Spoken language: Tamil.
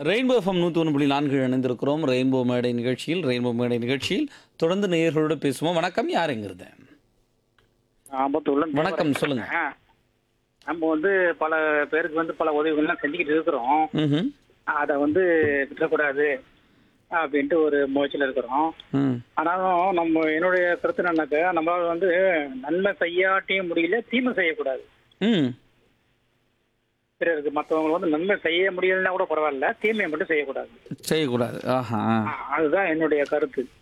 ரெயின்போ எஃப்எம் நூற்றி ஒன்று புள்ளி நான்கு இணைந்திருக்கிறோம் ரெயின்போ மேடை நிகழ்ச்சியில் ரெயின்போ மேடை நிகழ்ச்சியில் தொடர்ந்து நேயர்களோடு பேசுவோம் வணக்கம் யாருங்கிறது ஆம்பத்தூர்ல வணக்கம் சொல்லுங்க ஆ. நம்ம வந்து பல பேருக்கு வந்து பல உதவிகள்லாம் செஞ்சுக்கிட்டு இருக்கிறோம் ம்ஹும். அதை வந்து விட்டுறக்கூடாது அப்படின்ட்டு ஒரு முயற்சியில் இருக்கிறோம் ம் ஆனாலும் நம்ம என்னுடைய கருத்து என்னன்னாக்கா நம்மளால வந்து நன்மை செய்யாட்டியும் முடியல தீமை செய்யக்கூடாது ம் பிறருக்கு மற்றவங்க வந்து நன்மை செய்ய முடியலன்னா கூட பரவாயில்ல தீமையை மட்டும் செய்யக்கூடாது செய்யக்கூடாது ஆஹா ஆ, அதுதான் என்னுடைய கருத்து